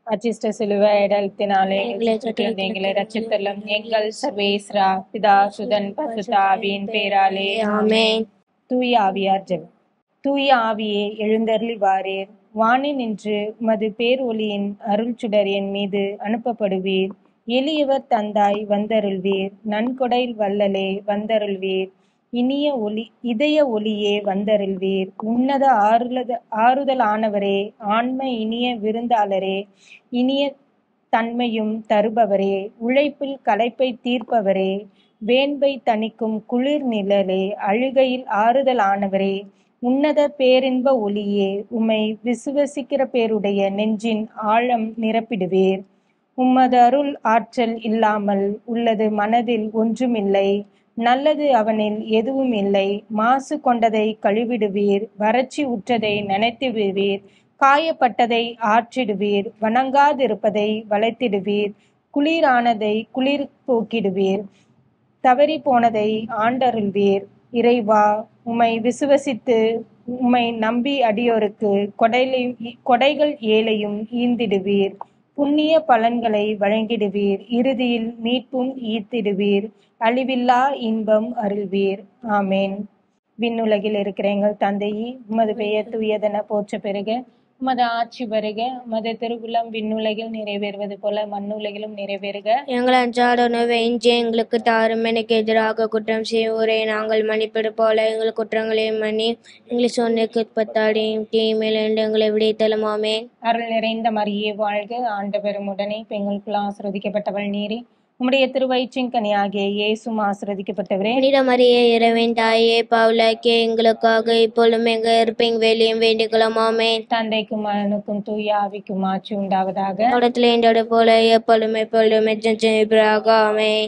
அச்சிஷ்ட சிலுவை இடத்தினாலே எங்களை சுற்றிலிருந்து எங்களை ரட்சித்தலும் எங்கள் சர்வேஸ்ரா பிதா சுதன் பசுதாவியின் பேராலே ஆமென் தூய ஆவியார் ஜெபம் தூய ஆவியே எழுந்தருளி வாரீர் வானி நின்று உமது பேர் ஒளியின் அருள் சுடர் என் மீது அனுப்பப்படுவீர் எளியவர் தந்தாய் வந்தருள்வீர் நன்கொடை வல்லலே வந்தருள்வீர் இனிய ஒளி இதய ஒளியே வந்தருள்வீர் உன்னத ஆறுலத ஆறுதலானவரே ஆன்ம இனிய விருந்தாளரே இனிய தன்மையும் தருபவரே உழைப்பில் களைப்பை தீர்ப்பவரே வேண்பை தணிக்கும் குளிர் நிழலே அழுகையில் ஆறுதலானவரே உன்னத பேரின்ப ஒளியே உம்மை விசுவசிக்கிற பேருடைய நெஞ்சின் ஆழம் நிரப்பிடுவீர் உம்மது அருள் ஆற்றல் இல்லாமல் உள்ளது மனதில் ஒன்றுமில்லை நல்லது அவனில் எதுவும் இல்லை மாசு கொண்டதை கழுவிடுவீர் வறட்சி உற்றதை நனைத்திடுவீர் காயப்பட்டதை ஆற்றிடுவீர் வணங்காதிருப்பதை வளைத்திடுவீர் குளிரானதை குளிர் போக்கிடுவீர் தவறி போனதை ஆண்டருள்வீர் இறைவா உம்மை விசுவசித்து உம்மை நம்பி அடியோருக்கு கொடைலை கொடைகள் ஏழையும் ஈந்திடுவீர் புண்ணிய பலன்களை வழங்கிடுவீர் இறுதியில் மீட்பும் ஈர்த்திடுவீர் அழிவில்லா இன்பம் அருள்வீர் ஆமேன் விண்ணுலகில் இருக்கிற எங்கள் தந்தையே உமது பெயர் தூயதென போற்ற பெருக உமது ஆட்சி வருக உமது திருவுளம் விண்ணுலகில் நிறைவேறுவது போல மண்ணுலகிலும் நிறைவேறுக எங்கள் அன்றாட உணவை இன்று எங்களுக்கு தாரும் எனக்கு எதிராக குற்றம் செய்வோரை நாங்கள் மன்னிப்பது போல எங்கள் குற்றங்களை மன்னி எங்களை சொன்னுக்கு பத்தாடியும் தீமையிலிருந்து எங்களை விடைத்தலும் ஆமென் அருள் நிறைந்த மரியே வாழ்க ஆண்டவரும் உடனே பெண்களுக்குள் ஆசிரதிக்கப்பட்டவள் நீரே உம்முடைய திருவயிற்றின் கனியாகிய இயேசும் ஆசிரதிக்கப்பட்டவரே புனித மரியே இறைவன் தாயே பவுலாக்கே எங்களுக்காக இப்பொழுதும் எங்க இருப்பீங்க வேலையும் வேண்டிக்கலாம் ஆமென் தந்தைக்கும் மகனுக்கும் தூய ஆவிக்கும் ஆட்சி உண்டாவதாக தொடத்துல எண்டோட போல எப்பொழுதும் எப்பொழுதும் எச்சரிப்பாக ஆமென்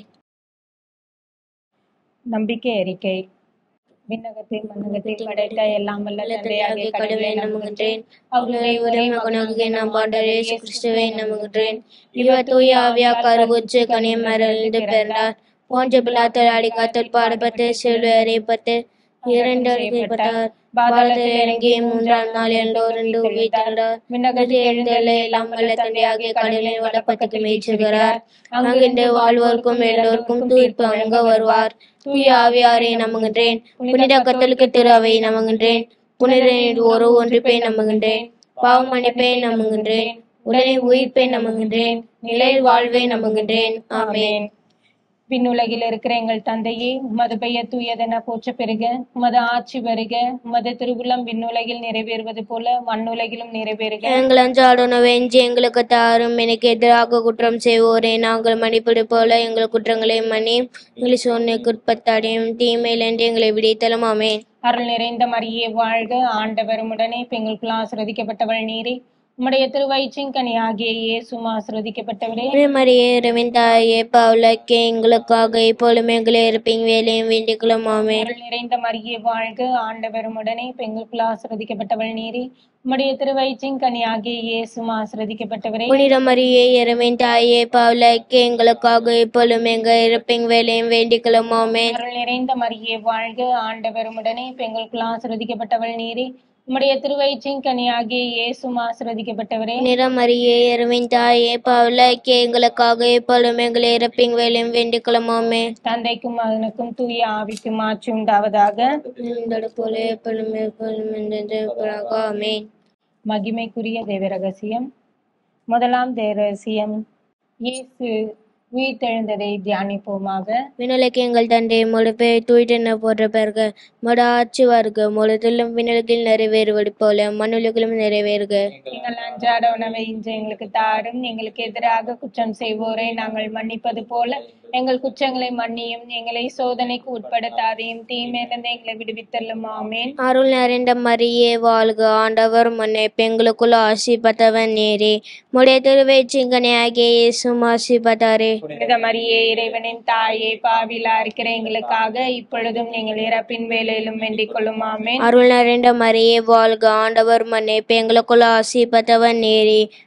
நம்பிக்கை அறிக்கை விண்ணகத்தில் மண்ணகத்தில் படைத்த எல்லாம் வல்ல தந்தையாகிய கடவுளை நம்புகின்றேன் அவருடைய ஒரே மகனாகிய நம் ஆண்டவர் இயேசு கிறிஸ்துவை நம்புகின்றேன் இவர் தூய ஆவியா கருவுச்சு கனிமரிலிருந்து பிறந்தார் போன்ற பிளாத்தல் அடிக்காத்தல் பாடுபட்டு சிலுவை அறியப்பட்டு இரண்டு அறியப்பட்டார் பாரதத்தில் இறங்கி மூன்றாம் நாள் எல்லோரும் உயிர்த்தார் விண்ணகத்தில் எழுந்தள்ள எல்லாம் வல்ல தந்தையாகிய கடலின் வடப்பத்துக்கு மேய்ச்சுகிறார் அங்கிருந்து வாழ்வோருக்கும் எல்லோருக்கும் தூய்ப்பு அங்க வருவார் தூய ஆவியாரை நம்புகின்றேன் புனித கத்தலுக்கு திரு அவை நம்புகின்றேன் புனித ஒரு ஒன்றிப்பை நம்புகின்றேன் பாவ மன்னிப்பை நம்புகின்றேன் உடனே உயிர்ப்பை நம்புகின்றேன் நிலையில் வாழ்வை நம்புகின்றேன் ஆமென் விண்ணுலகில் இருக்கிற எங்கள் தந்தையே உமது பெயர் தூயதென போற்ற பெறுக உமது ஆட்சி வருக உமது திருவுளம் விண்ணுலகில் நிறைவேறுவது போல மண்ணுலகிலும் நிறைவேறுக எங்கள் அன்றாட உணவை இன்று எங்களுக்கு தாரும் எனக்கு எதிராக குற்றம் செய்வோரே நாங்கள் மன்னிப்பது போல எங்கள் குற்றங்களை மன்னி எங்களை சொன்னுக்கு உட்பத்தாடையும் தீமையிலிருந்து எங்களை விடைத்தலும் ஆமென் அருள் நிறைந்த மரியே வாழ்க ஆண்டவரும் உடனே பெண்களுக்குள் ஆசிரதிக்கப்பட்டவள் நீரே உம்முடைய திருவயிற்றின் கனி ஆகிய இயேசும் ஆசிரதிக்கப்பட்டவரே மரியே இரவின் தாயே பவுலக்கே எங்களுக்காக இப்பொழுதும் எங்களை இருப்பீங்க வேலையும் வேண்டிக்கலாம் ஆமென் அருள் நிறைந்த மரியே வாழ்க ஆண்டவரும் உடனே பெண்களுக்குள் ஆசிரதிக்கப்பட்டவள் நீரே உம்முடைய திருவயிற்றின் கனி ஆகிய இயேசும் ஆசிரதிக்கப்பட்டவரே புனித மரியே இரவின் தாயே பவுலக்கே எங்களுக்காக இப்பொழுதும் எங்க இருப்பீங்க வேலையும் வேண்டிக்கலாம் ஆமென் அருள் நிறைந்த மரியே வாழ்க ஆண்டவரும் உடனே பெண்களுக்குள் ஆசிரதிக்கப்பட்டவள் நீரே உம்முடைய திருவயிற்றின் கனி ஆகிய இயேசும் ஆசிரதிக்கப்பட்டவரே புனித மரியே இரவின் தாயே பவுலக்கே எங்களுக்காக இப்பொழுதும் எங்களை இருப்பீங்க வேலையும் வேண்டிக்கலாம் ஆமென் தந்தைக்கும் மகனுக்கும் தூய ஆவிக்கும் ஆட்சி உண்டாவதாக இருந்தது போல எப்பொழுதும் எப்பொழுதும் என்றென்றும் ஆமென் மகிமைக்குரிய தேவ ரகசியம் முதலாம் தேவ ரகசியம் இயேசு உயிர்த்தெழுந்ததை தியானிப்போமாக விண்ணுலகு எங்கள் தந்தை முழுப்பை தூய்டென போன்ற பிறகு மொட ஆட்சி வருக முழுதிலும் விண்ணுலகில் நிறைவேறுவது போல மண்ணுலகிலும் நிறைவேறுக எங்கள் அன்றாட உணவை இன்று எங்களுக்கு தாரும் எங்களுக்கு எதிராக குற்றம் செய்வோரை நாங்கள் மன்னிப்பது போல எங்கள் குற்றங்களை மன்னியும் எங்களை சோதனைக்கு உட்படுத்தாதையும் தீமையிலிருந்து எங்களை விடுவித்தள்ளும் ஆமேன் அருள் நிறைந்த மரியே வாழ்க ஆண்டவர் முன்னே பெண்களுக்குள்ள ஆசிப்பட்டவன் நேரே முடைய திருவேச்சிங்கனே ஆகிய இயேசும் ஆசிப்பட்டாரே புனித மரியே இறைவனின் தாயே பாவிலா இருக்கிற எங்களுக்காக இப்பொழுதும் எங்கள் இறப்பின் வேலையிலும் வேண்டிக் கொள்ளும் ஆமேன் அருள் நிறைந்த மரியே வாழ்க ஆண்டவர் முன்னே பெண்களுக்குள்ள ஆசிப்பட்டவன் நேரே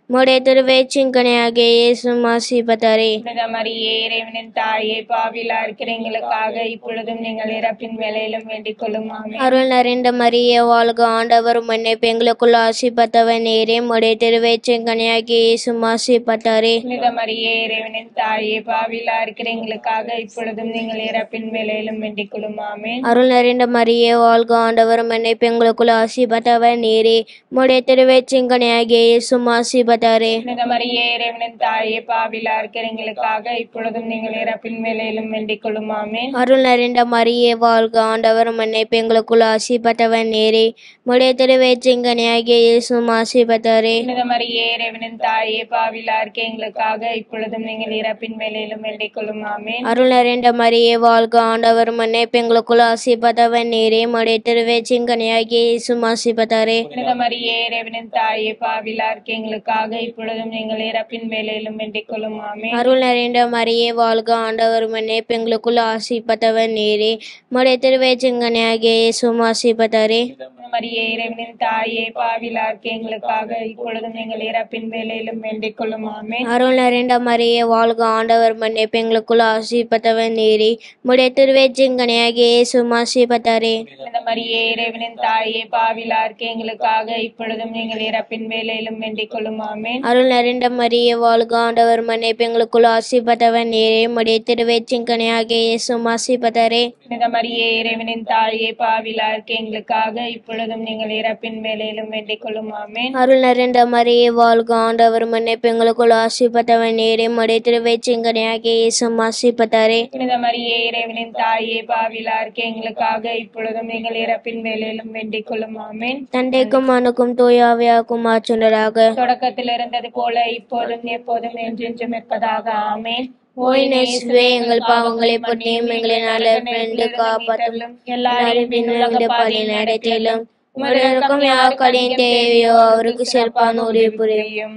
உம்முடைய திருவேச்சிங்கனையாகிய இயேசு ஆசீர்வதித்தாரே புனித மரியே இறைவனின் தாயே பாவிலா இருக்கிற எங்களுக்காக இப்பொழுதும் நீங்கள் இறப்பின் வேலையிலும் வேண்டிக் கொள்ளும் ஆமென் அருள் நிறைந்த மரியே வாழ்க ஆண்டவர் மன்னிப்பு எங்களுக்குள் ஆசீர்வத்தவன் நேரே உம்முடைய திருவேச்சிங்கனையாகிய இயேசு ஆசீர்வதித்தாரே புனித மரியே இறைவனின் தாயே பாவிலா இருக்கிற எங்களுக்காக இப்பொழுதும் நீங்கள் இறப்பின் வேலையிலும் வேண்டிக் கொள்ளும் ஆமென் அருள் நிறைந்த மரியே வாழ்க ஆண்டவர் மன்னிப்பு எங்களுக்குள் ஆசீர்வத்தவன் நேரே உம்முடைய திருவேச்சிங்கனையாகிய இயேசு ஆசீர்வதித்தாரே புனித மரியே இறைவனின் தாயே பாவிலா இருக்கிற எங்களுக்காக இப்பொழுதும் நீங்கள் இறப்பின் வேலையிலும் வேண்டிக் கொள்ளும் ஆமென் அருள் நிறைந்த மரியே வாழ்க ஆண்டவர் மன்னிப்பு எங்களுக்குள் ஆசீர்வத்தவன் நேரே உம்முடைய திருவேச்சிங்கனையாகிய இயேசு ஆசீர்வதித்தாரே புனித மரியே இறைவனின் தாயே பாவிலா இருக்க எங்களுக்காக இப்பொழுதும் நீங்கள் இறப்பின் வேலையிலும் வேண்டிக் கொள்ளும் ஆமென் அருள் நிறைந்த மரியே வாழ்க ஆண்டவர் மன்னிப்பு எங்களுக்குள் ஆசீர்வத்தவன் நேரே உம்முடைய திருவேச்சிங்கனையாகிய இயேசு ஆசீர்வதித்தாரே புனித மரியே இறைவனின் தாயே பாவிலா இருக்க எங்களுக்காக இப்பொழுதும் நீங்கள் இறப்பின் வேலையிலும் வேண்டிக் கொள்ளும் ஆமென் அருள் நிறைந்த மரியே வாழ்க ஆண்டவர் மன்னிப்பு எங்களுக்குள் ஆசீர்வத்தவன் நேரே உம்முடைய திருவேச்சிங்கனையாகிய இயேசு ஆசீர்வதித்தாரே புனித மரியே இறைவனின் தாயே பாவிலா இருக்க எங்களுக்காக இப்பொழுதும் நீங்கள் இறப்பின் வேலையிலும் வேண்டிக் கொள்ளும் ஆமென் அருள் நிறைந்த மரியே வாழ்க ஆண்டவர் மன்னிப்பு எங்களுக்குள் ஆசீர்வத்தவன் நேரே உம்முடைய திருவேச்சிங்கனையாகிய இயேசு ஆசீர்வதித்தாரே புனித மரியே இறைவனின் தாயே பாவிலா இருக்க எங்களுக்காக இப்பொழுதும் நீங்கள் இறப்பின் வேலையிலும் வேண்டிக் கொள்ளும் ஆமென் அருள் நிறைந்த மரியே வாழ்க ஆண்டவர் மன்னிப்பு எங்களுக்குள் ஆசீர்வத்தவன் நேரே உம்முடைய திருவேச்சிங்கனையாகிய இயேசு ஆசீர்வதித்தாரே புனித மரியே இறைவனின் தாயே பாவிலா இருக்க எங்களுக்காக இப்பொழுதும் நீங்கள் இறப்பின் வேலையிலும் வேண்டிக் கொள்ளும் ஆமென் அருள் நிறைந்த மரியே வாழ்க ஆண்டவர் மன்னிப்பு எங்களுக்குள் ஆசீர்வத்தவன் நேரே உம்முடைய திருவேச்சிங்கனையாகிய இயேசு ஆசீர்வதித்தாரே புனித மரியே இறைவனின் தாயே பாவிலா இருக்க எங்களுக்காக இப்பொழுதும் நீங்கள் இறப்பின் வேலையிலும் வேண்டிக் கொள்ளும் ஆமென் தந்தைக்கும் மனுக்கும் தூயாவியாக்கும் ஆச்சுண்டராக தொடக்கத்தில் இருந்தது போல இப்போதும் எப்போதும் என்றென்றும் இருப்பதாக ஆமென் ஓய் நேசுவே எங்கள் பாவங்களை பொன்னியும் எங்களை நல்ல காப்பாற்றும் எல்லாரும் பின்னுள்ள பலி நடத்திலும் உங்களுக்கும் யாக்கடின் தேவையோ அவருக்கு சிறப்பான உதவி புரியும்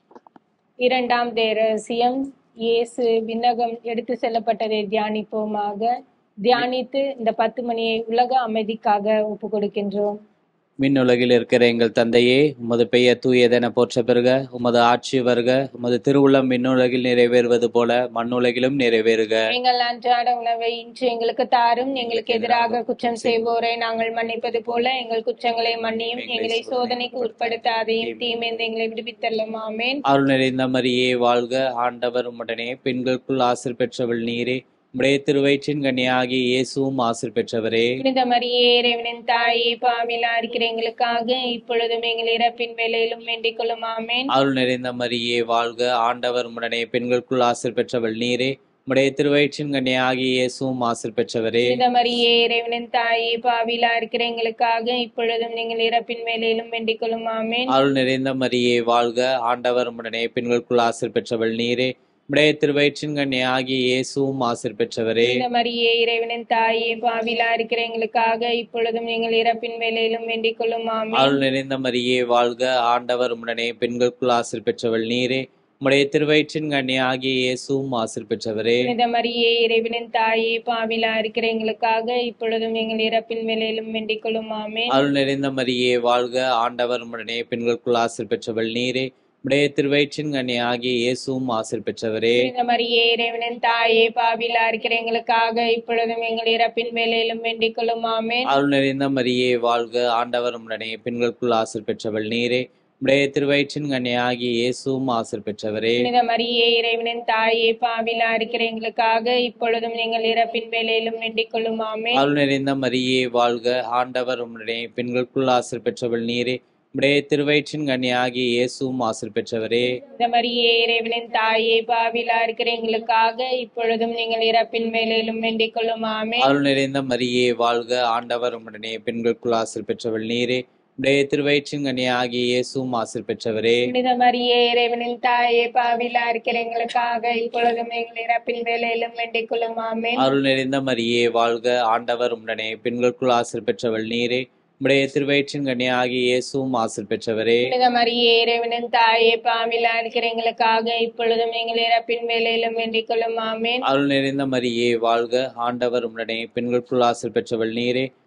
இரண்டாம் தேரசியம் இயேசு விண்ணகம் எடுத்து செல்லப்பட்டதை தியானிப்போமாக தியானித்து இந்த பத்து மணியை உலக அமைதிக்காக ஒப்பு கொடுக்கின்றோம் விண்ணுலகில் இருக்கிற எங்கள் தந்தையே உமது பெயர் தூயதென போற்ற பெறுக உமது ஆட்சி வருக உமது திருவுளம் விண்ணுலகில் நிறைவேறுவது போல மண்ணுலகிலும் நிறைவேறுக எங்கள் அன்றாட உணவை இன்று எங்களுக்கு தாரும் எங்களுக்கு எதிராக குற்றம் செய்வோரை நாங்கள் மன்னிப்பது போல எங்கள் குற்றங்களை மன்னியும் எங்களை சோதனைக்கு உட்படுத்தாதையும் தீமைந்து எங்களை விடுவித்தள்ளும் ஆமென் அருள் நிறைந்த மரியே வாழ்க ஆண்டவர் உடனே பெண்களுக்குள் ஆசிர் பெற்றவள் நீரே உம்முடைய திருவயிற்றின் கன்னியாகிய இயேசுவும் ஆசிர் பெற்றவரே புனித மரியே இறைவனின் தாயே பாவிலா இருக்கிற எங்களுக்காக இப்பொழுதும் எங்கள் இறப்பின் வேலையிலும் வேண்டிக் கொள்ளும் ஆமென் அருள் நிறைந்த மரியே வாழ்க ஆண்டவர் உடனே பெண்களுக்குள் ஆசிர் பெற்றவள் நீரே உம்முடைய திருவயிற்றின் கன்னியாகிய இயேசுவும் ஆசிர் பெற்றவரே புனித மரியே இறைவனின் தாயே பாவிலா இருக்கிற எங்களுக்காக இப்பொழுதும் நீங்கள் இறப்பின் வேலையிலும் வேண்டிக் கொள்ளும் ஆமென் அருள் நிறைந்த மரியே வாழ்க ஆண்டவர் உடனே பெண்களுக்குள் ஆசிர் பெற்றவள் நீரே உம்முடைய திருவயிற்றின் கன்னியாகிய இயேசுவும் ஆசிர் பெற்றவரே புனித மரியே இறைவனின் தாயே பாவிலா இருக்கிற எங்களுக்காக இப்பொழுதும் நீங்கள் இறப்பின் வேலையிலும் வேண்டிக் கொள்ளும் ஆமென் அருள் நிறைந்த மரியே வாழ்க ஆண்டவர் உடனே பெண்களுக்குள் ஆசிர் பெற்றவள் நீரே உம்முடைய திருவயிற்றின் கன்னியாகிய இயேசுவும் ஆசிர் பெற்றவரே புனித மரியே இறைவனின் தாயே பாவிலா இருக்கிற எங்களுக்காக இப்பொழுதும் எங்கள் இறப்பின் வேலையிலும் வேண்டிக் கொள்ளும் ஆமென் அருள் நிறைந்த மரியே வாழ்க ஆண்டவர் உடனே பெண்களுக்குள் ஆசிர் பெற்றவள் நீரே உடைய திருவயிற்றின் கன்னியாகிய இயேசுவும் ஆசிர் பெற்றவரே புனித மரியே இறைவனின் தாயே பாவிலா இருக்கிற எங்களுக்காக இப்பொழுதும் எங்கள் இறப்பின் வேலையிலும் வேண்டிக் கொள்ளும் ஆமென் அருள் நிறைந்த மரியே வாழ்க ஆண்டவர் உடனே பெண்களுக்குள் ஆசிர் பெற்றவள் நீரே உடைய திருவயிற்றின் கன்னியாகிய இயேசுவும் ஆசிர் பெற்றவரே புனித மரியே இறைவனின் தாயே பாவிலா இருக்கிற எங்களுக்காக இப்பொழுதும் எங்கள் இறப்பின் வேலையிலும் வேண்டிக் கொள்ளும் ஆமென் அருள் நிறைந்த மரியே வாழ்க ஆண்டவர் உடனே பெண்களுக்குள் ஆசிர் பெற்றவள் நீரே உடைய திருவயிற்றின் கன்னியாகிய இயேசுவும் ஆசிர் பெற்றவரே புனித மரியே இறைவனின் தாயே பாவிலா இருக்கிற எங்களுக்காக இப்பொழுதும் நீங்கள் இறப்பின் வேலையிலும் வேண்டிக் கொள்ளும் ஆமென் அருள் நிறைந்த மரியே வாழ்க ஆண்டவர் உடனே பெண்களுக்குள் ஆசிர் பெற்றவள் நீரே உடைய திருவயிற்றின் கன்னியாகிய இயேசுவும் ஆசிர் பெற்றவரே புனித மரியே இறைவனின் தாயே பாவிலா இருக்கிற எங்களுக்காக இப்பொழுதும் எங்கள் இறப்பின் வேலையிலும் வேண்டிக் கொள்ளும் ஆமென் அருள் நிறைந்த மரியே வாழ்க ஆண்டவர் உடனே பெண்களுக்குள் ஆசிர் பெற்றவள் நீரே உடைய திருவயிற்றின் கன்னியாகிய இயேசுவும் ஆசிர் பெற்றவரே புனித மரியே இறைவனின் தாயே பாவிலா இருக்கிற எங்களுக்காக இப்பொழுதும் எங்கள் இறப்பின் வேலையிலும் வேண்டிக் கொள்ளும் ஆமென் அருள் நிறைந்த மரியே வாழ்க ஆண்டவர் உடனே பெண்களுக்குள் ஆசிர் பெற்றவள் நீரே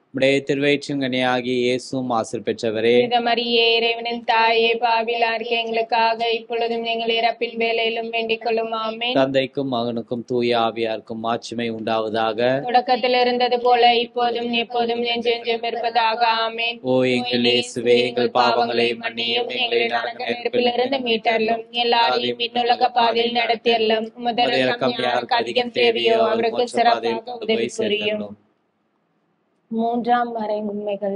உடைய திருவயிற்றின் கனியாகி இயேசுவும் ஆசிர் பெற்றவரே புனித மரியே இறைவனின் தாயே பாவிலாருக்கு எங்களுக்காக இப்பொழுதும் எங்கள் இறப்பின் வேலையிலும் வேண்டிக் கொள்ளும் ஆமென் தந்தைக்கும் மகனுக்கும் தூய ஆவியாருக்கும் மாட்சிமை உண்டாவதாக தொடக்கத்தில் இருந்தது போல இப்போதும் எப்போதும் நெஞ்செஞ்சும் இருப்பதாக ஆமென் ஓ எங்கள் இயேசுவே எங்கள் பாவங்களை மன்னியும் எங்களை நரக நெருப்பிலிருந்து மீட்டரலும் எல்லாரையும் விண்ணுலக பாதையில் நடத்தியல்லும் முதல் இறக்கம் யாருக்கு அதிகம் தேவையோ அவருக்கு சிறப்பாக உதவி புரியும் மூன்றாம் மறை உண்மைகள்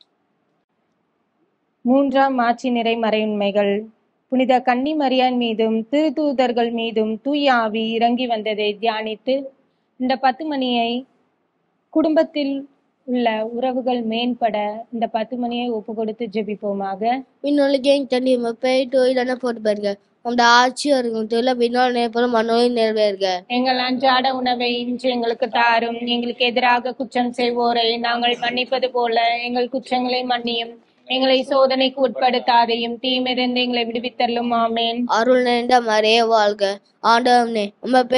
மூன்றாம் ஆட்சி நிறை மறை உண்மைகள் புனித கன்னி மரியான் மீதும் திருத்தூதர்கள் மீதும் தூய ஆவி இறங்கி வந்ததை தியானித்து இந்த பத்து மணியை குடும்பத்தில் உள்ள உறவுகள் மேம்பட இந்த பத்து மணியை ஒப்பு கொடுத்து ஜெபிப்போமாக விண்ணுலகின் தண்ணி மப்பை தொழிலான போட்டுப்பாருங்க உங்க ஆட்சி இருக்கும் தொழில விண்ணோல் நேர்போல மனோவில் நிறைவேறுக எங்கள் அன்றாட உணவை இன்று எங்களுக்கு தாரும் எங்களுக்கு எதிராக குற்றம் செய்வோரை நாங்கள் மன்னிப்பது போல எங்கள் குற்றங்களை மன்னியும் எங்களை சோதனைக்கு உட்படுத்தாதையும் தீமிருந்து எங்களை விடுவித்தள்ளும் ஆமேன் அருள் நிறைந்த மறைய வாழ்க ஆண்டவனே உங்க பே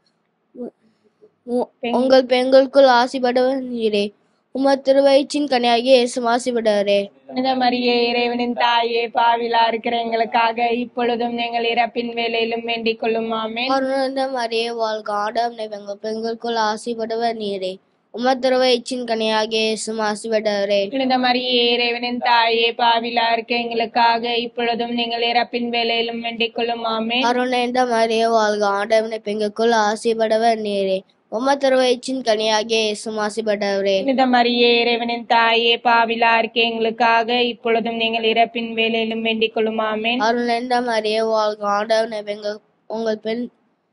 உ- உங்கள் பெண்களுக்குள் ஆசிப்படவர் நீரே உம திருவயிற்றின் கனியாகிய இயேசு ஆசிப்படவரே புனித மரியே இறைவனின் தாயே பாவிலா இருக்கிற எங்களுக்காக இப்பொழுதும் எங்கள் இறப்பின் வேலையிலும் வேண்டிக் கொள்ளும் ஆமேன் அருள் நிறைந்த மறைய வாழ்க ஆண்டவனே உங்கள் பெண்களுக்குள் ஆசிப்படவர் நீரே உம திருவயிற்றின் கனியாகிய இயேசு ஆசிப்படவரே புனித மரியே இறைவனின் தாயே பாவிலா இருக்க எங்களுக்காக இப்பொழுதும் எங்கள் இறப்பின் வேலையிலும் வேண்டிக் கொள்ளும் ஆமேன் அருள் நிறைந்த மறைய வாழ்க ஆண்டவனே பெண்களுக்குள் ஆசிப்படவர் நீரே உம திருவயிற்றின் கனியாகிய இயேசு ஆசிப்படவரே புனித மரியே இறைவனின் தாயே பாவிலா இருக்க எங்களுக்காக இப்பொழுதும் நீங்கள் இறப்பின் வேலையிலும் வேண்டிக் கொள்ளும் ஆமேன் அருள் நிறைந்த மரியே வாழ்க ஆண்டவனே பெண்கள் உங்கள் பெண்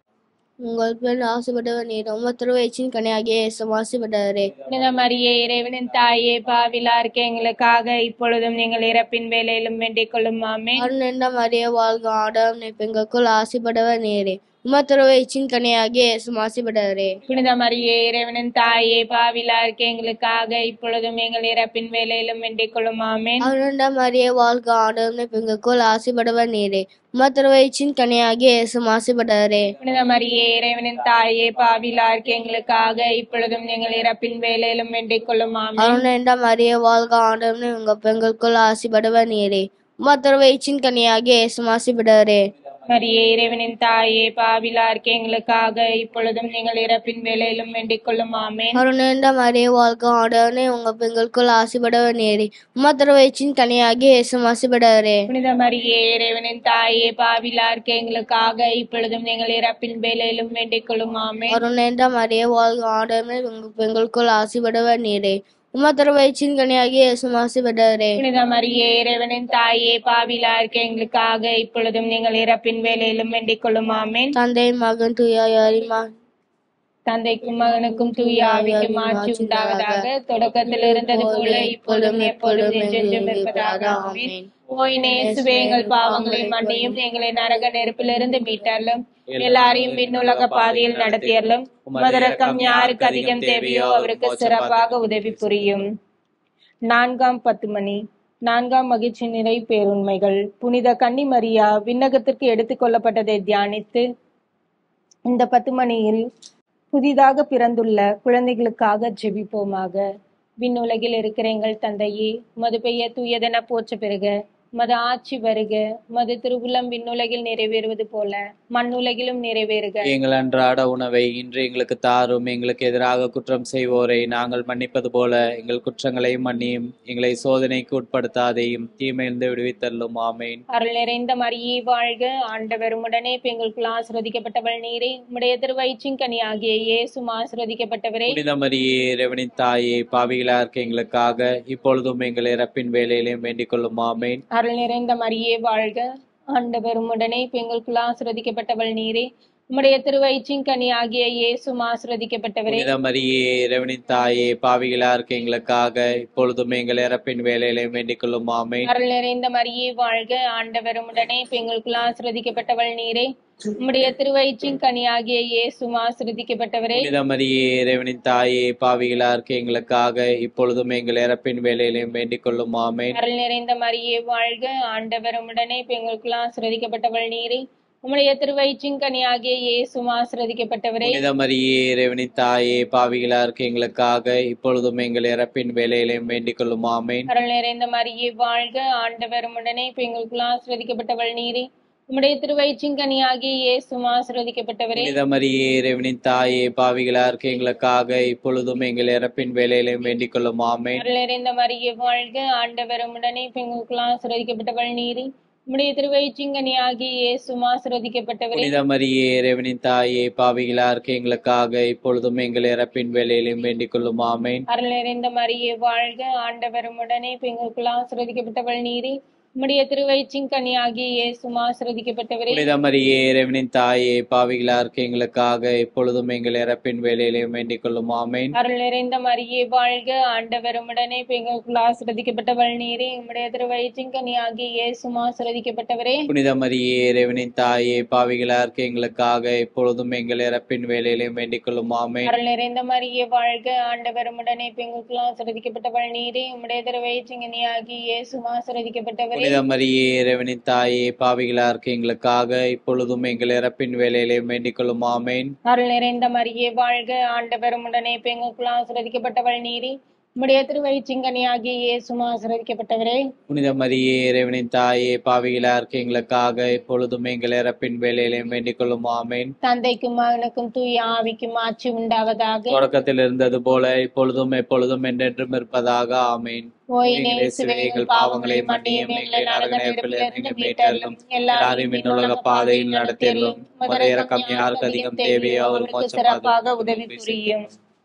உங்கள் பெண் ஆசைப்பட்டவர் நீர் உம திருவயிற்றின் கனியாகிய இயேசு ஆசைப்பட்டவரே புனித மரியே இறைவனின் தாயே பாவிலா இருக்க எங்களுக்காக இப்பொழுதும் நீங்கள் இறப்பின் வேலையிலும் வேண்டிக் கொள்ளும் ஆமேன் அருள் நிறைந்த மரியே வாழ்க ஆண்டவனே பெண்களுக்குள் ஆசைப்பட்டவர் நீரே உம திருவயிற்றின் கனியாகிய இயேசு ஆசைப்பட்டவரே புனித மரியே இறைவனின் தாயே பாவிலா இருக்க எங்களுக்காக இப்பொழுதும் எங்கள் இறப்பின் வேலையிலும் வேண்டிக் கொள்ளும் ஆமேன் அருள் நிறைந்த மரியே வாழ்க ஆண்டவனே பெண்களுக்குள் ஆசைப்பட்டவர் நீரே உம திருவயிற்றின் கனியாகிய இயேசு ஆசைப்பட்டவரே புனித மரியே இறைவனின் தாயே பாவிலா இருக்க எங்களுக்காக இப்பொழுதும் எங்கள் இறப்பின் வேலையிலும் வேண்டிக் கொள்ளும் ஆமேன் அருள் நிறைந்த மரியே வாழ்க ஆண்டவனே உங்க பெண்களுக்குள் ஆசைப்பட்டவர் நீரே உம திருவயிற்றின் கனியாகிய இயேசு ஆசைப்பட்டவரே மரியே இறைவனின் தாயே பாவிலா இருக்க எங்களுக்காக இப்பொழுதும் எங்கள் இறப்பின் வேலையிலும் வேண்டிக் கொள்ளும் ஆமேன் அருள் நிறைந்த மரியே வாழ்க ஆண்டவனே உங்க பெண்களுக்குள் ஆசைப்பட்டவர் நீரே உம திருவயிற்றின் கனியாகிய இயேசு ஆசைப்பட்டவரே புனித மரியே இறைவனின் தாயே பாவிலா இருக்க எங்களுக்காக இப்பொழுதும் எங்கள் இறப்பின் வேலையிலும் வேண்டிக் கொள்ளும் ஆமேன் அருள் நிறைந்த மரியே வாழ்க ஆண்டவனே உங்க பெண்களுக்குள் ஆசைப்பட்டவர் நீரே உம திருவயிற்றின் கனியாகிய இயேசு ஆசைப்பட்டவரே புனித மரியே இறைவனின் தாயே பாவிலா இருக்க எங்களுக்காக இப்பொழுதும் எங்கள் இறப்பின் வேலையிலும் வேண்டிக் கொள்ளும் ஆமேன் தந்தை மகன் தூயாரிமா தந்தைக்கும் மகனுக்கும் தூய ஆவிக்கும் ஆட்சி உண்டாவதாக தொடக்கத்தில் இருந்தது போல இப்பொழுதும் எப்பொழுதும் என்றென்றும் இருப்பதாக ஆமென் ஓய் நேசுவே எங்கள் பாவங்களை மன்னியும் எங்களை நரக நெருப்பிலிருந்து மீட்டரலும் எல்லாரையும் விண்ணுலக பாதையில் நடத்தியறலும் மதரக்கம் யாருக்கு அதிகம் தேவையோ அவருக்கு சிறப்பாக உதவி புரியும் நான்காம் பத்து மணி நான்காம் மகிழ்ச்சி நிறை பேருண்மைகள் புனித கன்னி மரியா விண்ணகத்திற்கு எடுத்துக்கொள்ளப்பட்டதை தியானித்து இந்த பத்து மணியில் புதிதாக பிறந்துள்ள குழந்தைகளுக்காக ஜெபிப்போமாக விண்ணுலகில் இருக்கிற எங்கள் தந்தையே மது பெயர் தூயதென போற்ற பெறுக மது ஆட்சி வருக மது திருவுளம் விண்ணுலகில் நிறைவேறுவது போல மண்ணுலகிலும் நிறைவேறுக எங்கள் அன்றாட உணவை இன்று எங்களுக்கு தாரும் எங்களுக்கு எதிராக குற்றம் செய்வோரை நாங்கள் மன்னிப்பது போல எங்கள் குற்றங்களை மன்னியும் எங்களை சோதனைக்கு உட்படுத்தாதையும் தீமையிலிருந்து விடுவித்தள்ளும் ஆமேன் அருள் நிறைந்த மரியே வாழ்க ஆண்டவர் உடனே பெண்களுக்குள் ஆசிரதிக்கப்பட்டவள் நீரே உம்முடைய திருவயிற்றின் கனி ஆகிய இயேசும் ஆசிரதிக்கப்பட்டவரே புனித மரியே இறைவனின் தாயே பாவிகளா இருக்க எங்களுக்காக இப்பொழுதும் எங்கள் இறப்பின் வேலையிலையும் வேண்டிக் கொள்ளும் ஆமேன் அருள் நிறைந்த மரியே வாழ்க ஆண்டவர் உம்முடனே பெண்களுக்குள் ஆசிரதிக்கப்பட்டவள் நீரே உம்முடைய திருவயிற்றின் கனி ஆகிய இயேசும் ஆசிரதிக்கப்பட்டவரே புனித மரியே இறைவனின் தாயே பாவிகளா இருக்க எங்களுக்காக இப்பொழுதும் எங்கள் இறப்பின் வேலையிலையும் வேண்டிக் கொள்ளும் ஆமேன் அருள் நிறைந்த மரியே வாழ்க ஆண்டவர் உம்முடனே பெண்களுக்குள் ஆசிரதிக்கப்பட்டவள் நீரே உம்முடைய திருவயிற்றின் கனி ஆகிய இயேசும் ஆசிரதிக்கப்பட்டவரே புனித மரியே இறைவனின் தாயே பாவிகளா இருக்க எங்களுக்காக இப்பொழுதும் எங்கள் இறப்பின் வேலையிலையும் வேண்டிக் கொள்ளும் ஆமேன் அருள் நிறைந்த மரியே வாழ்க ஆண்டவர் உம்முடனே பெண்களுக்குள் ஆசிரதிக்கப்பட்டவள் நீரே உம்முடைய திருவயிற்றின் கனியாகிய இயேசும் ஆசிரதிக்கப்பட்டவரே புனித மரியே இறைவனின் தாயே பாவிகளா இருக்க எங்களுக்காக இப்பொழுதும் எங்கள் இறப்பின் வேலையிலையும் வேண்டிக் கொள்ளும் ஆமேன் அருள் நிறைந்த மரியே வாழ்க ஆண்டவர் உடனே பெண்களுக்குள் ஆசிரதிக்கப்பட்டவள் நீரே உம்முடைய திருவயிற்றின் கனியாகிய இயேசும் ஆசிரதிக்கப்பட்டவரே புனித மரியே இறைவனின் தாயே பாவிகளா இருக்க எங்களுக்காக இப்பொழுதும் எங்கள் இறப்பின் வேலையிலையும் வேண்டிக் கொள்ளும் ஆமேன் அருள் நிறைந்த மரியே வாழ்க ஆண்டவர் உடனே பெண்களுக்குள் ஆசிரதிக்கப்பட்டவள் நீரே உம்முடைய திருவயிற்றின் கனியாகிய இயேசும் ஆசிரதிக்கப்பட்டவரே புனித மரியே இறைவனின் தாயே பாவிகளா இருக்க எங்களுக்காக இப்பொழுதும் எங்கள் இறப்பின் வேலையிலையும் வேண்டிக் கொள்ளும் ஆமேன் அருள் நிறைந்த மரியே வாழ்க ஆண்டவர் உடனே பெண்களுக்குள் ஆசிரதிக்கப்பட்டவள் நீரே உம்முடைய திருவயிற்றின் கனியாகிய இயேசும் ஆசிரதிக்கப்பட்டவரே புனித மரியே இறைவனின் தாயே பாவிகளா இருக்க எங்களுக்காக இப்பொழுதும் எங்கள் இறப்பின் வேலையிலையும் வேண்டிக் கொள்ளும் ஆமேன் அருள் நிறைந்த மரியே வாழ்க ஆண்டவர் உடனே பெண்களுக்குள் ஆசிரதிக்கப்பட்டவள் நீரே உம்முடைய திருவயிற்றின் கனியாகிய இயேசும் ஆசிரதிக்கப்பட்டவரே புனித மரியே இறைவனின் தாயே பாவிகளா இருக்க எங்களுக்காக இப்பொழுதும் எங்கள் இறப்பின் வேலையிலையும் வேண்டிக் கொள்ளும் ஆமேன் அருள் நிறைந்த மரியே வாழ்க ஆண்டவர் உடனே பெண்களுக்குள் ஆசிரதிக்கப்பட்டவள் நீரே உம்முடைய திருவயிற்றின் கனியாகிய இயேசும் ஆசிரதிக்கப்பட்டவரே புனித மரியே இறைவனின் தாயே பாவிகளா இருக்க எங்களுக்காக இப்பொழுதும் எங்கள் இறப்பின் வேலையிலையும் வேண்டிக் கொள்ளும் ஆமேன் அருள் நிறைந்த மரியே வாழ்க ஆண்டவர் உடனே பெண்களுக்குள் ஆசிரதிக்கப்பட்டவள் நீரே உம்முடைய திருவயிற்றின் கனியாகிய இயேசும் ஆசிரதிக்கப்பட்டவரே புனித மரியே இறைவனின் தாயே பாவிகளா இருக்க எங்களுக்காக இப்பொழுதும் எங்கள் இறப்பின் வேலையிலையும் வேண்டிக் கொள்ளும் ஆமேன் தந்தைக்கும் மகனுக்கும் தூய ஆவிக்கும் ஆட்சி உண்டாவதாக தொடக்கத்தில் இருந்தது போல இப்பொழுதும் எப்பொழுதும் என்றென்றும் இருப்பதாக ஆமேன் ஓய் எங்கள் நேசுவே எங்கள் பாவங்களை மன்னியும் எங்களை நரக நெருப்பிலிருந்து மீட்டருளும் எல்லாரையும் விண்ணுலக பாதையில் நடத்தியருளும் உமது இரக்கம் யாருக்கு அதிகம் தேவையோ அவருக்கு சிறப்பாக உதவி புரியும்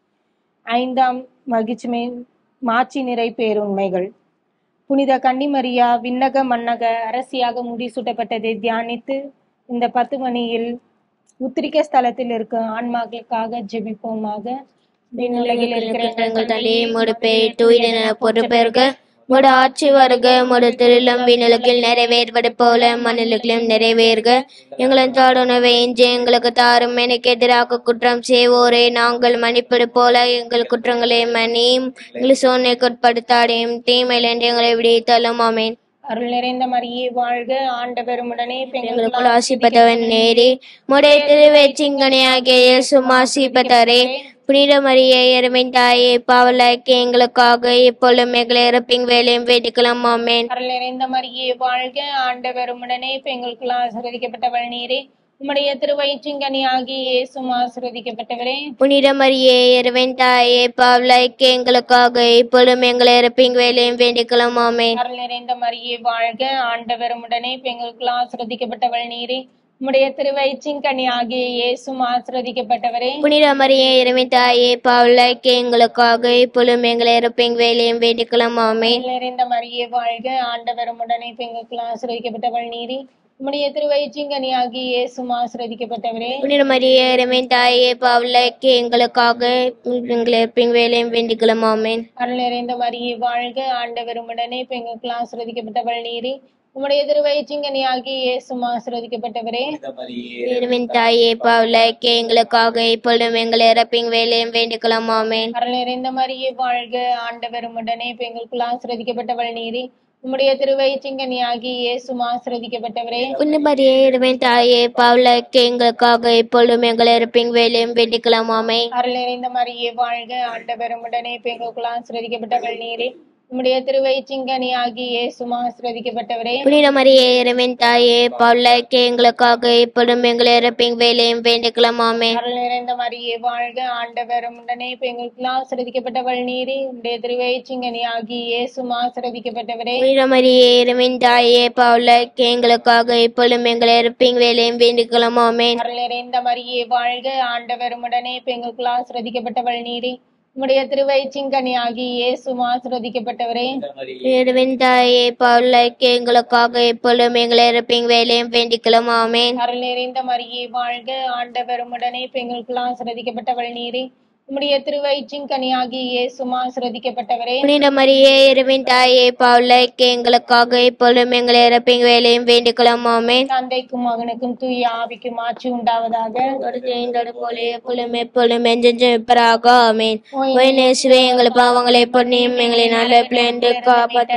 ஐந்தாம் மகிழ்ச்சிமை மாட்சி நிறை பேருண்மைகள் புனித கன்னிமரியா விண்ணக மன்னக அரசியாக முடிசூட்டப்பட்டதை தியானித்து இந்த பத்து மணியில் உத்திரிக்க ஸ்தலத்தில் இருக்கும் ஆன்மாக்களுக்காக ஜெபிப்போமாக விண்ணுலகில் இருக்கிற எங்கள் தலையை முடுப்பே தூயின பொறுப்பேற்க முட ஆட்சி வருக முட திருளம் விண்ணுலகில் நிறைவேறுவது போல மண்ணுலகிலும் நிறைவேறுக எங்களின் தாடுணவை இன்று எங்களுக்கு தாரும் எனக்கு எதிராக குற்றம் செய்வோரே நாங்கள் மன்னிப்பது போல எங்கள் குற்றங்களை மன்னியும் எங்கள் சோதனைக்கு உட்படுத்தாடையும் தீமையில் என்று எங்களை விடுவித்தலும் ஆமேன் அருள் நிறைந்த மரியே வாழ்க ஆண்டவர் உடனே எங்களுக்குள் ஆசிப்பட்டவன் நேரே முடைய திருவேச்சிங்கனையாகிய இயேசு ஆசிப்பட்டாரே புனித மரியே எருமின் தாயே பாவலாக்கி எங்களுக்காக இப்பொழுதும் எங்களை இறப்பிங் வேலையும் வேண்டிக்கலாம் ஆமேன் அருள் நிறைந்த மரியே வாழ்க ஆண்டவர் உடனே பெண்களுக்குள் ஆசிரதிக்கப்பட்டவள் நீரே உம்முடைய திருவயிற்றின் ஆகிய இயேசும் ஆசிரதிக்கப்பட்டவரே புனித மரியே எருவின் தாயே பாவலாக்கி எங்களுக்காக இப்பொழுதும் எங்களை இறப்பிங் வேலையும் வேண்டிக்கலாம் ஆமேன் அருள் நிறைந்த மரியே வாழ்க ஆண்டவர் உடனே பெண்களுக்குள் ஆசிரதிக்கப்பட்டவள் நீரே உம்முடைய திருவயிற்றின் ஆகிய இயேசும் ஆசிரதிக்கப்பட்டவரே புனித மரியே எருவின் தாயே பாவலாக்கி எங்களுக்காக இப்பொழுதும் எங்களை இறப்பிங் வேலையும் வேண்டிக்கலாம் ஆமேன் அருள் நிறைந்த மரியே வாழ்க ஆண்டவர் உடனே பெண்களுக்குள் ஆசிரதிக்கப்பட்டவள் நீரே உம்முடைய திருவயிற்றின் ஆகிய இயேசும் ஆசிரதிக்கப்பட்டவரே புனித மரியே எருவின் தாயே பாவலாக்கி எங்களுக்காக எங்களை இறப்பிங் வேலையும் வேண்டிக்கலாம் ஆமேன் அருள் நிறைந்த மரியே வாழ்க ஆண்டவர் உடனே பெண்களுக்குள் ஆசிரதிக்கப்பட்டவள் நீரே உம்முடைய திருவயிற்றின் ஆகிய இயேசும் ஆசிரதிக்கப்பட்டவரே புனித மரியே இருவின் தாயே பாவலாக்கி எங்களுக்காக இப்பொழுதும் எங்களை இறப்பிங் வேலையும் வேண்டிக்கலாம் ஆமேன் அருள் நிறைந்த மரியே வாழ்க ஆண்டவர் உடனே பெண்களுக்குள் ஆசிரதிக்கப்பட்டவள் நீரே உம்முடைய திருவயிற்றின் ஆகிய இயேசும் ஆசிரதிக்கப்பட்டவரே புனித மரியே இருவின் தாயே பாவலாக்கி எங்களுக்காக இப்பொழுதும் எங்களை இறப்பிங் வேலையும் வேண்டிக்கலாம் ஆமேன் அருள் நிறைந்த மரியே வாழ்க ஆண்டவர் உடனே பெண்களுக்குள் ஆசிரதிக்கப்பட்டவள் நீரே உம்முடைய திருவயிற்றின் ஆகிய இயேசும் ஆசிரதிக்கப்பட்டவரே புனித மரியே இருவின் தாயே பாவலாக்கி எங்களுக்காக இப்பொழுதும் எங்களை இறப்பிங் வேலையும் வேண்டிக்கலாம் ஆமேன் அருள் நிறைந்த மரியே வாழ்க ஆண்டவர் உடனே பெண்களுக்குள் ஆசிரதிக்கப்பட்டவள் நீரே உம்முடைய திருவயிற்றின் ஆகிய இயேசும் ஆசிரதிக்கப்பட்டவரே புனித மரியே இருவின் தாயே பாவலாக்கி எங்களுக்காக இப்பொழுதும் எங்களை இறப்பிங் வேலையும் வேண்டிக்கலாம் ஆமேன் அருள் நிறைந்த மரியே வாழ்க ஆண்டவர் உடனே பெண்களுக்குள் ஆசிரதிக்கப்பட்டவள் நீரே உம்முடைய திருவயிற்றின் ஆகிய இயேசும் ஆசிரதிக்கப்பட்டவரே புனித மரியே இருவின் தாயே பாவலாக்கி எங்களுக்காக இப்பொழுதும் எங்களை இறப்பிங் வேலையும் வேண்டிக்கலாம் ஆமேன் அருள் நிறைந்த மரியே வாழ்க ஆண்டவர் உடனே பெண்களுக்குள் ஆசிரதிக்கப்பட்டவள் நீரே உம்முடைய திருவயிற்றின் ஆகிய இயேசும் ஆசிரதிக்கப்பட்டவரே புனித மரியே இருவின் தாயே பாவலாக்கி எங்களுக்காக இப்பொழுதும் எங்களை இறப்பிங் வேலையும் வேண்டிக்கலாம் ஆமேன் தந்தைக்கும் மகனுக்கும் தூய ஆவிக்கும் ஆட்சி உண்டாவதாக தொடர்ந்து போல எப்பொழுதும் எப்பொழுதும் என்றென்றும் இப்பராக ஆமேன் ஓய் நேசுவே எங்கள் பாவங்களை பொன்னியும் எங்களை நல்ல பிளேண்டு காப்பாற்றலாம்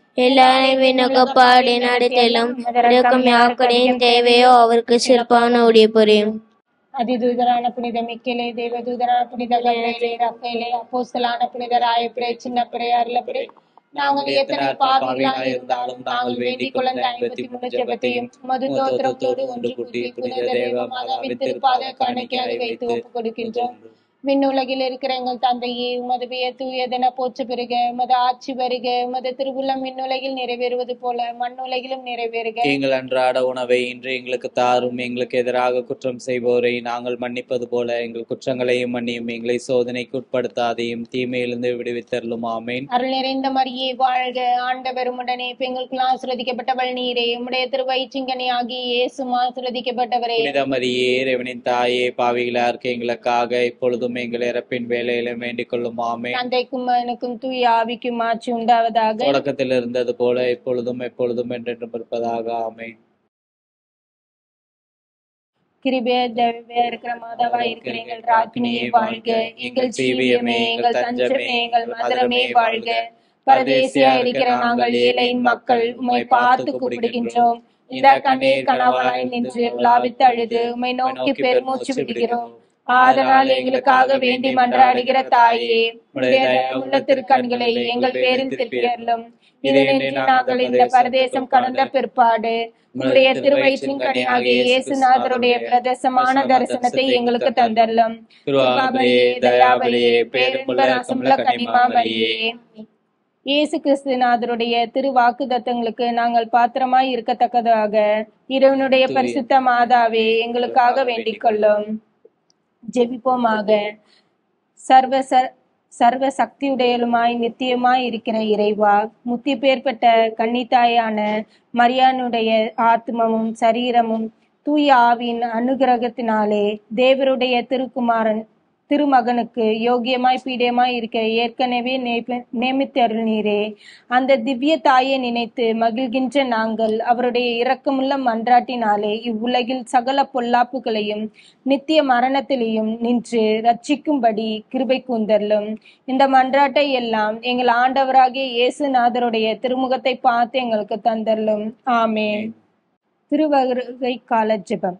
எல்லாரையும் விண்ணக பாடி நடத்திலும் இரக்கம் யாருக்கடையும் தேவையோ அவருக்கு சிறப்பான உடைய புரியும் அதிதூதரான புனித மிக்கேலே தேவதூதரான புனித கபிரேலே ரஃபேலே அப்போஸ்தலான புனித ராயப்பிரே சின்ன பிறை அருளப்பிரே நாங்கள் எத்தனை பாவிகளாக இருந்தாலும் நாங்கள் வேண்டிக் கொள்ள இந்த ஐம்பத்தி மூணு ஜெபத்தையும் மது தோத்திரத்தோடு ஒன்று கூட்டி புனித தேவ மாதாவின் திருப்பாத காணிக்கையாக வைத்து ஒப்புக் கொடுக்கின்றோம் விண்ணுலகில் இருக்கிற எங்கள் தந்தையே உமது பெயர் தூயதென போற்று பெறுக உமது ஆட்சி வருக உமது திருவுள்ளம் விண்ணுலகில் நிறைவேறுவது போல மண்ணுலகிலும் நிறைவேறுக எங்கள் அன்றாட உணவை இன்று எங்களுக்கு தாரும் எங்களுக்கு எதிராக குற்றம் செய்வோரை நாங்கள் மன்னிப்பது போல எங்கள் குற்றங்களையும் மன்னியும் எங்களை சோதனைக்கு உட்படுத்தாதையும் தீமையிலிருந்து விடுவித்தருளும் ஆமேன் அருள் நிறைந்த மரியே வாழ்க ஆண்டவர் உடனே பெண்களுக்குள் ஆசிரதிக்கப்பட்டவள் நீரே உம்முடைய திருவயிற்றிங்கனி ஆகிய இயேசும் ஆசிரதிக்கப்பட்டவரே புனித மரியே இறைவனின் தாயே பாவிகளா இருக்க எங்களுக்காக இப்பொழுதும் எங்கள் இறப்பின் வேலையிலும் வேண்டிக் கொள்ளும் ஆமேன் தந்தைக்கும் மகனுக்கும் தூய ஆவிக்கும் ஆட்சி உண்டாவதாக தொடக்கத்தில் இருந்தது போல இப்பொழுதும் எப்பொழுதும் என்றென்றும் இருப்பதாக ஆமேன் கிருபைய தேவையா இருக்கிற மாதாவா இருக்கிற எங்கள் ராக்கினியே வாழ்க எங்கள் ஜீவியமே எங்கள் தஞ்சமே எங்கள் மதுரமே வாழ்க பரதேசியா இருக்கிற நாங்கள் ஏழையின் மக்கள் உம்மை பார்த்து கூப்பிடுகின்றோம் இந்த கண்ணீர் கனவாய் நின்று விழாவித்து அழுது உம்மை நோக்கி பெருமூச்சு விடுகிறோம் ஆதலால் எங்களுக்காக வேண்டி மன்றாடுகிற தாயே உடைய உள்ள திருக்கண்களை எங்கள் பேரில் திருப்பியர்களும் இதை நாங்கள் இந்த பரதேசம் கடந்த பிற்பாடு உங்களுடைய திருவயிற்றின் கனியாகிய இயேசுநாதருடைய பிரதேசமான தரிசனத்தை எங்களுக்கு தந்தள்ளும் திருவாபரியே தயாபரியே பேரும்புல ரசமுள்ள கனிமாமரியே இயேசு கிறிஸ்துநாதருடைய திரு வாக்குதத்தங்களுக்கு நாங்கள் பாத்திரமாய் இருக்கத்தக்கதாக இறைவனுடைய பரிசுத்த மாதாவே எங்களுக்காக வேண்டிக் கொள்ளும் ஜெபிப்போமாக சர்வ ச- சர்வ சக்தியுடையலுமாய் நித்தியமாய் இருக்கிற இறைவா முத்தி பேர்பட்ட கன்னித்தாயான மரியானுடைய ஆத்மமும் சரீரமும் தூய ஆவியின் அனுகிரகத்தினாலே தேவருடைய திருக்குமாரன் திருமகனுக்கு யோகியமாய் பீடியமாய் இருக்க ஏற்கனவே நேப- நியமித்தருள்நீரே அந்த திவ்ய தாயை நினைத்து மகிழ்கின்ற நாங்கள் அவருடைய இரக்கமுள்ள மன்றாட்டினாலே இவ்வுலகில் சகல பொல்லாப்புகளையும் நித்திய மரணத்திலையும் நின்று ரட்சிக்கும்படி கிருபை கூந்தல்லும் இந்த மன்றாட்டை எல்லாம் எங்கள் ஆண்டவராகிய இயேசுநாதருடைய திருமுகத்தை பார்த்து எங்களுக்கு தந்தல்லும் ஆமென் திருவருகை கால ஜெபம்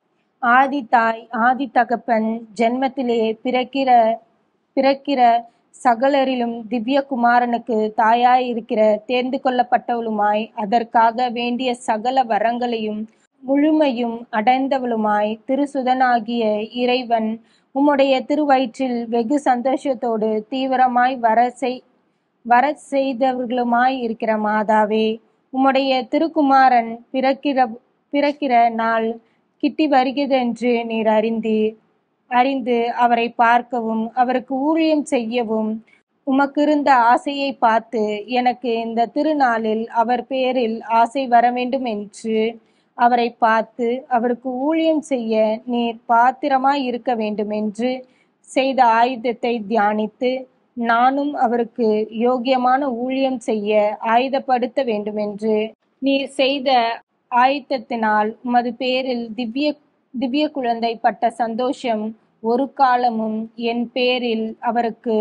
ஆதி தாய் ஆதி தகப்பன் ஜென்மத்திலே பிறக்கிற பிறக்கிற சகலரிலும் திவ்ய குமாரனுக்கு தாயாய் இருக்கிற தேர்ந்து கொள்ளப்பட்டவளுமாய் அதற்காக வேண்டிய சகல வரங்களையும் முழுமையும் அடைந்தவளுமாய் திருசுதனாகிய இறைவன் உம்முடைய திருவயிற்றில் வெகு சந்தோஷத்தோடு தீவிரமாய் வர செய் வர செய்தவர்களுமாய் இருக்கிற மாதாவே உம்முடைய திருக்குமாரன் பிறக்கிற பிறக்கிற நாள் கிட்டி வருகிறதென்று நீர் அறிந்தீர் அறிந்து அவரை பார்க்கவும் அவருக்கு ஊழியம் செய்யவும் உமக்கிருந்த ஆசையை பார்த்து எனக்கு இந்த திருநாளில் அவர் பேரில் ஆசை வர வேண்டும் என்று அவரை பார்த்து அவருக்கு ஊழியம் செய்ய நீர் பாத்திரமாய் இருக்க வேண்டும் என்று செய்த ஆயுதத்தை தியானித்து நானும் அவருக்கு யோக்கியமான ஊழியம் செய்ய ஆயுதப்படுத்த வேண்டும் என்று நீர் செய்த ஆயத்தத்தினால் உமது பேரில் திவ்ய திவ்ய குழந்தை பட்ட சந்தோஷம் ஒரு காலமும் என் பேரில் அவருக்கு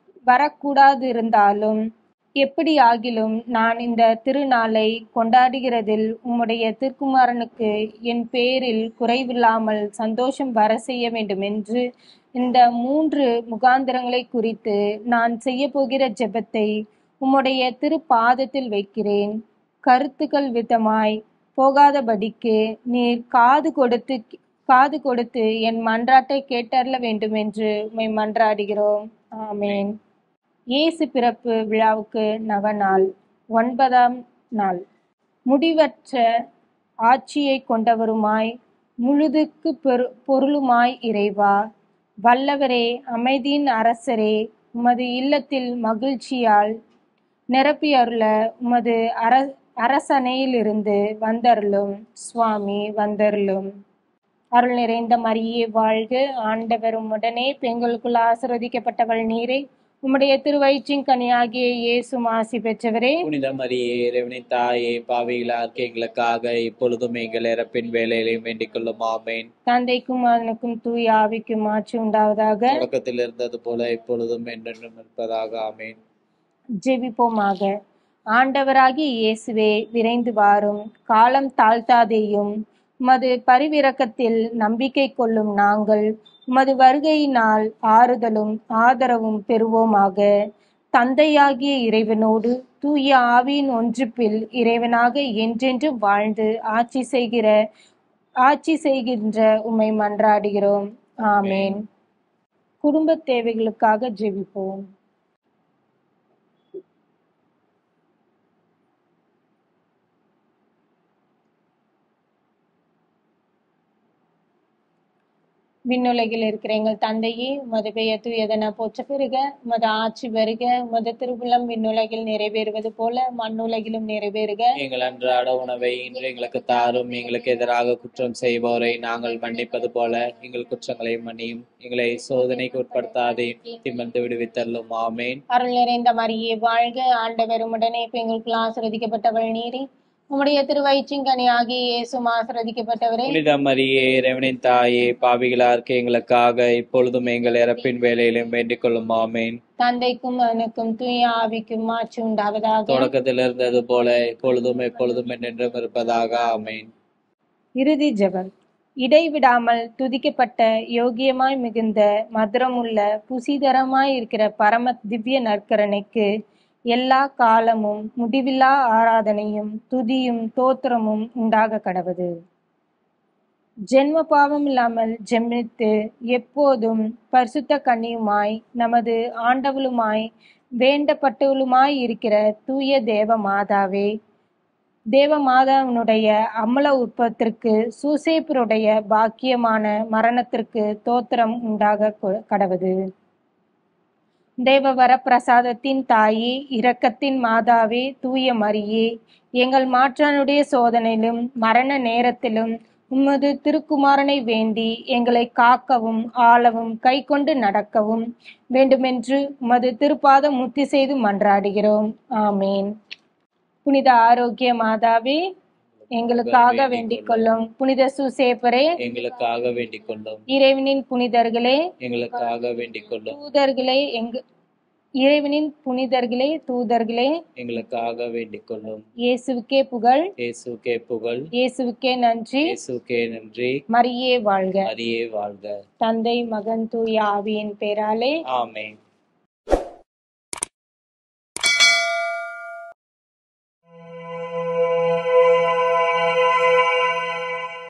வரக்கூடாதிருந்தாலும் எப்படி ஆகிலும் நான் இந்த திருநாளை கொண்டாடுகிறதில் உம்முடைய திருக்குமாரனுக்கு என் பேரில் குறைவில்லாமல் சந்தோஷம் வர செய்ய வேண்டும் என்று இந்த மூன்று முகாந்திரங்களை குறித்து நான் செய்ய போகிற ஜெபத்தை உம்முடைய திருப்பாதத்தில் வைக்கிறேன் கருத்துக்கள் விதமாய் போகாதபடிக்கு நீர் காது கொடுத்து காது கொடுத்து என் மன்றாட்டை கேட்டறல வேண்டும் என்று உம்மை மன்றாடுகிறோம் ஆமென் இயேசு பிறப்பு விழாவுக்கு நவநாள் ஒன்பதாம் நாள் முடிவற்ற ஆட்சியை கொண்டவருமாய் முழுதுக்கு பெரு பொருளுமாய் இறைவா வல்லவரே அமைதியின் அரசரே உமது இல்லத்தில் மகிழ்ச்சியால் நிரப்பி அருள உமது அர அரசனையிலிருந்து வந்தருளும் சுவாமி வந்தருளும் அருள் நிறைந்த மரியே வாழ்க ஆண்டவர் உம்முடனே பெண்களுக்குள் ஆசிர்வதிக்கப்பட்டவள் நீரே உம்முடைய திருவயிற்றின் கனியாகிய இயேசும் ஆசி பெற்றவரே புனித மரியே இறைவனின் தாயே பாவிகளார்க்கு எங்களுக்காக இப்பொழுதும் எங்கள் இறப்பின் வேலையிலையும் வேண்டிக் கொள்ளும் ஆமேன் தந்தைக்கும் மகனுக்கும் தூய ஆவிக்கும் ஆட்சி உண்டாவதாக தொடக்கத்தில் இருந்தது போல இப்பொழுதும் என்றென்றும் இருப்பதாக ஆமேன் ஜெபிப்போமாக ஆண்டவராகிய இயேசுவே விரைந்து வாரும் காலம் தாழ்த்தாதேயும் உமது பரிவிரக்கத்தில் நம்பிக்கை கொள்ளும் நாங்கள் உமது வருகையினால் ஆறுதலும் ஆதரவும் பெறுவோமாக தந்தையாகிய இறைவனோடு தூய ஆவியின் ஒன்றுப்பில் இறைவனாக என்றென்றும் வாழ்ந்து ஆட்சி செய்கிற ஆட்சி செய்கின்ற உம்மை மன்றாடுகிறோம் ஆமேன் குடும்ப தேவைகளுக்காக ஜெபிப்போம் விண்ணுலகில் இருக்கிற எங்கள் தந்தையே உமது பெயர் தூயதென போற்ற பெறுக உமது ஆட்சி வருக உமது திருவுளம் விண்ணுலகில் நிறைவேறுவது போல மண்ணுலகிலும் நிறைவேறுக எங்கள் அன்றாட உணவை இன்று எங்களுக்கு தாரும் எங்களுக்கு எதிராக குற்றம் செய்வோரை நாங்கள் மன்னிப்பது போல எங்கள் குற்றங்களை மன்னியும் எங்களை சோதனைக்கு உட்படுத்தாதே திமிர்ந்து விடுவித்தள்ளும் ஆமேன் அருள் நிறைந்த மரியே வாழ்க ஆண்டவர் உடனே பெண்களுக்குள் ஆசிரதிக்கப்பட்டவள் நீரே உம்முடைய திருவயிற்றின் கனி ஆகிய இயேசும் ஆசிரதிக்கப்பட்டவரே புனித மரியே இறைவனின் தாயே பாவிகளா இருக்க எங்களுக்காக இப்பொழுதும் எங்கள் இறப்பின் வேலையிலும் வேண்டிக் கொள்ளும் ஆமேன் தந்தைக்கும் மகனுக்கும் தூய ஆவிக்கும் மாற்றி உண்டாவதாக தொடக்கத்தில் இருந்தது போல இப்பொழுதும் எப்பொழுதும் என்றென்றும் இருப்பதாக ஆமேன் இறுதி ஜெபம் இடைவிடாமல் துதிக்கப்பட்ட யோகியமாய் மிகுந்த மதுரமுள்ள புசிதரமாய் இருக்கிற பரம திவ்ய நற்கரணைக்கு எல்லா காலமும் முடிவில்லா ஆராதனையும் துதியும் தோத்திரமும் உண்டாக கடவது ஜென்ம பாவம் இல்லாமல் ஜெமித்து எப்போதும் பரிசுத்த கன்னியுமாய் நமது ஆண்டவளுமாய் வேண்டப்பட்டவளுமாய் இருக்கிற தூய தேவ மாதாவே தேவ மாதாவினுடைய அமல உற்பத்திற்கு சூசேப்பருடைய பாக்கியமான மரணத்திற்கு தோத்திரம் உண்டாக கொ- கடவது தேவ வரப்பிரசாதத்தின் தாயே இரக்கத்தின் மாதாவே தூய மரியே எங்கள் மாற்றானுடைய சோதனையிலும் மரண நேரத்திலும் உமது திருக்குமாரனை வேண்டி எங்களை காக்கவும் ஆளவும் கை கொண்டு நடக்கவும் வேண்டுமென்று உமது திருப்பாதம் முத்தி செய்து மன்றாடுகிறோம் ஆமேன் புனித ஆரோக்கிய மாதாவே எங்களுக்காக வேண்டிக் கொள்ளும் புனித சுசேப்பரே எங்களுக்காக வேண்டிக் கொள்ளும் இறைவனின் புனிதர்களே எங்களுக்காக வேண்டிக் கொள்ளும் தூதர்களே எங்க இறைவனின் புனிதர்களே தூதர்களே எங்களுக்காக வேண்டிக் கொள்ளும் இயேசுவுக்கே புகழ் இயேசுக்கே புகழ் இயேசுவுக்கே நன்றி இயேசுக்கே நன்றி மரியே வாழ்க மரியே வாழ்க தந்தை மகன் தூய ஆவியின் பேராலே ஆமென்